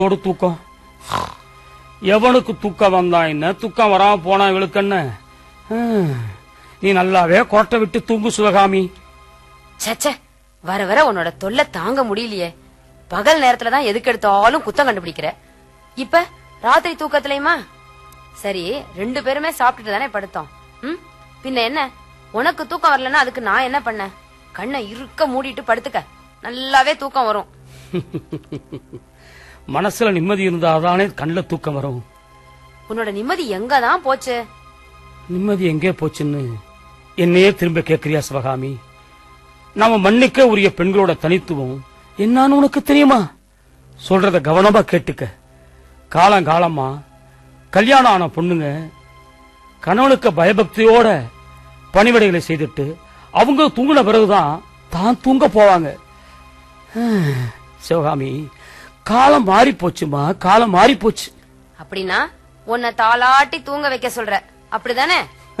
ஒரு தூக்கம் எவனுக்கு தூக்கம் வந்தா என்ன தூக்கம் வராம போனா இவளுக்கு என்ன ஹம், நீ நல்லாவே கொரட்டை விட்டு தூங்கு சிவகாமி ச்சே வர வர உன்னோட தொல்லை தாங்க முடியலையே பகல் நேரத்துல தான் எதுக்கு எடுத்தாலும் குத்தம் கண்டுபிடிக்கிற இப்ப ராத்திரி தூக்கத்திலயுமா சரி ரெண்டு பேருமே சாப்பிட்டுட்டு தானே படுத்தோம் ம் பின்ன என்ன உனக்கு தூக்கம் வரலன்னா அதுக்கு நான் என்ன பண்ணேன் கண்ணை இருக்க மூடிட்டு படுத்துக்க நல்லாவே தூக்கம் வரும் மனசுல நிம்மதி இருந்தாதானே கண்ணுல தூக்கம் வரும் உன்னோட நிம்மதி எங்கதான் போச்சு நிம்மதி எங்கே போச்சுன்னு என்னையே திரும்ப கேக்குறியா சிவகாமி நாம மன்னிக்க உரிய பெண்களோட தனித்துவம் என்னன்னு உனக்கு தெரியுமா சொல்றத கவனமா கேட்டுக்க காலங்காலமா கல்யாணம் ஆன பொண்ணுங்க கணவனுக்கு பயபக்தியோட பணிவிடைகளை செய்துட்டு அவங்க தூங்கின பிறகுதான் தான் தூங்க போவாங்க ஹம், சிவகாமி காலம் மாறி போச்சுமா காலம் மாறி போச்சு அப்படின்னா உன்னை தாளாட்டி தூங்க வைக்க சொல்ற அப்படிதானே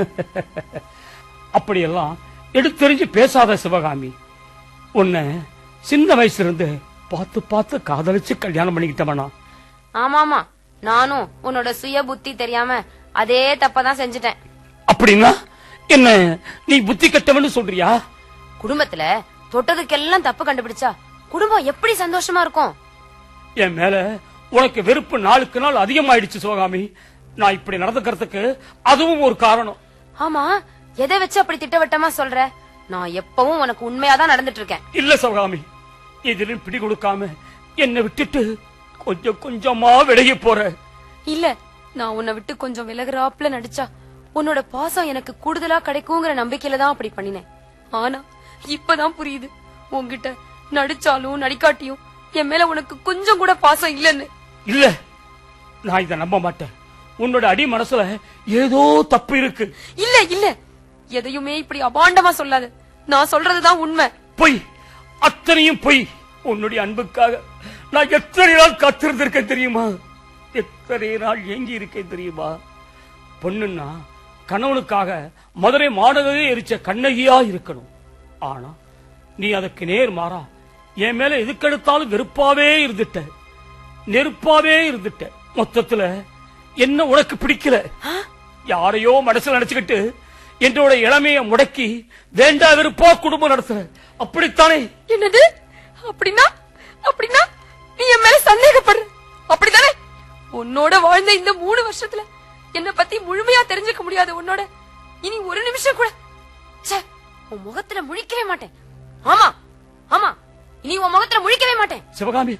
அப்படியெல்லாம் எடுத்தெறிஞ்சு பேசாத சிவகாமி உன்னை சின்ன வயசுல இருந்து பார்த்து பார்த்து காதலிச்சு கல்யாணம் பண்ணிக்கிட்டவனா ஆமாமா நானும் உன்னோட சுய புத்தி தெரியாம அதே தப்பதான் செஞ்சுட்டேன் அப்படின்னா என்ன நீ புத்தி கட்டவன்னு சொல்றியா குடும்பத்துல தொட்டதுக்கெல்லாம் தப்பு கண்டுபிடிச்சா குடும்பம் எப்படி சந்தோஷமா இருக்கும் என் மேல உனக்கு வெறுப்பு நாளுக்கு நாள் அதிகமாயிடுச்சு சிவகாமி நான் இப்படி நடந்துக்கிறதுக்கு அதுவும் ஒரு காரணம் ஆமா எதை வச்சு அப்படி திட்டவட்டமா சொல்ற நான் எப்பவும் உனக்கு உண்மையாதான் நடந்துட்டு இருக்கேன் இல்ல சிவகாமி எதிலும் பிடி கொடுக்காம என்னை விட்டுட்டு கொஞ்சம் கொஞ்சமா விலகி போற இல்ல நான் உன்னை விட்டு கொஞ்சம் விலகுறாப்புல நடிச்சா உன்னோட பாசம் எனக்கு கூடுதலா கிடைக்குங்கிற நம்பிக்கையில தான் அப்படி பண்ணினேன் ஆனா இப்பதான் புரியுது உன்கிட்ட நடிச்சாலும் நடிக்காட்டியும் என் மேல உனக்கு கொஞ்சம் கூட பாசம் இல்லன்னு இல்ல நான் இதை நம்ப மாட்டேன் உன்னோட அடி மனசுல ஏதோ தப்பு இருக்கு இல்ல இல்ல எதையுமே இப்படி அபாண்டமா சொல்லாத நான் சொல்றதுதான் உண்மை பொய் அத்தனையும் பொய் உன்னுடைய அன்புக்காக நான் எத்தனை நாள் காத்திருந்திருக்கேன் தெரியுமா எத்தனை நாள் ஏங்கி இருக்கேன் தெரியுமா பொண்ணுன்னா கணவனுக்காக மதுரை மாநகரே எரிச்ச கண்ணகியா இருக்கணும் ஆனா நீ அதுக்கு நேர் மாறா என் மேல எதுக்கெடுத்தாலும் வெறுப்பாவே இருந்துட்ட நெருப்பாவே இருந்துட்ட மொத்தத்துல என்ன உனக்கு பிடிக்கல யாரையோ மனசுல நினைச்சுக்கிட்டு என்னோட இளமைய முடக்கி வேண்டா வெறுப்பா குடும்பம் நடத்துற அப்படித்தானே என்னது அப்படின்னா அப்படின்னா நீ என் மேல சந்தேகப்படுற அப்படிதானே உன்னோட வாழ்ந்த இந்த மூணு வருஷத்துல என்ன பத்தி முழுமையா தெரிஞ்சுக்க முடியாது உன்னோட இனி ஒரு நிமிஷம் கூட ச்சே உன் முகத்துல முழிக்கவே மாட்டேன் ஆமா ஆமா இனி உன் முகத்துல முழிக்கவே மாட்டேன் சிவகாமி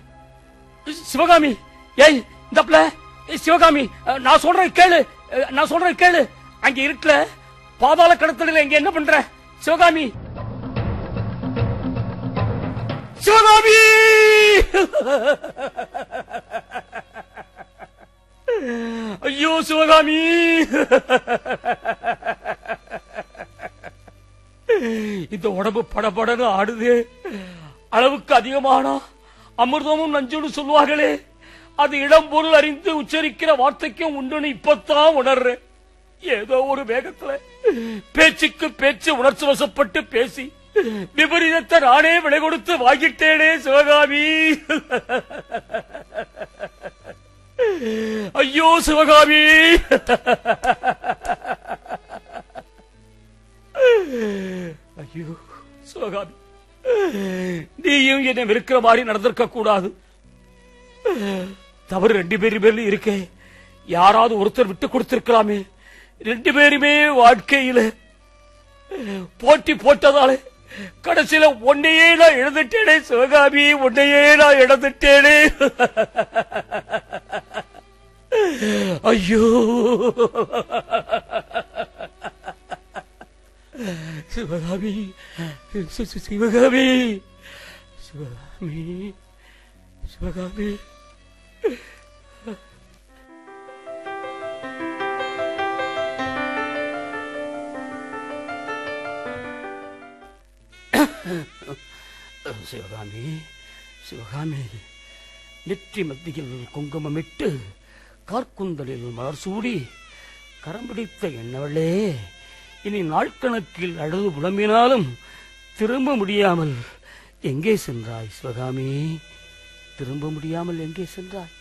சிவகாமி ஏய் இந்தப்ல ஏய், சிவகாமி அஹ், நான் சொல்றேன் கேளு அஹ், நான் சொல்றேன் கேளு அங்க இருட்டுல பாதாள கடத்தல இங்க என்ன பண்ற சிவகாமி சிவகாமி ஐயோ சிவகாமி இந்த உடம்பு படபடன்னு ஆடுது அளவுக்கு அதிகமானா அமிர்தமும் நஞ்சுன்னு சொல்லுவார்களே அது இடம் பொருள் அறிந்து உச்சரிக்கிற வார்த்தைக்கும் உண்டுன்னு இப்பத்தான் உணர்றேன் ஏதோ ஒரு வேகத்துல பேச்சுக்கு பேச்சு உணர்ச்சி வசப்பட்டு பேசி விபரீதத்தை நானே விலை கொடுத்து வாங்கிட்டேனே சிவகாமி ஐயோ சிவகாமி ஐயோ சிவகாமி நீயும் என்னை வெறுக்கிற மாதிரி நடந்திருக்க கூடாது தவறு ரெண்டு பேரு பேர்ல இருக்கே யாராவது ஒருத்தர் விட்டு கொடுத்திருக்கலாமே ரெண்டு பேருமே வாழ்க்கையில போட்டி போட்டதாலே கடைசியில உன்னையே நான் இழந்துட்டேனே சிவகாமி உன்னையே நான் இழந்துட்டேனே ஐயோ சிவகாமி சி- சி- சிவகாமி சிவகாமி சிவகாமி சிவகாமி சிவகாமி நெற்றி மத்தியில் குங்குமமிட்டு கார்குந்தலில் மலர் சூடி கரம் பிடித்த என்னவளே இனி நாட்கணக்கில் அழுது புலம்பினாலும் திரும்ப முடியாமல் எங்கே சென்றாய் சிவகாமி திரும்ப முடியாமல் எங்கே சென்றாய்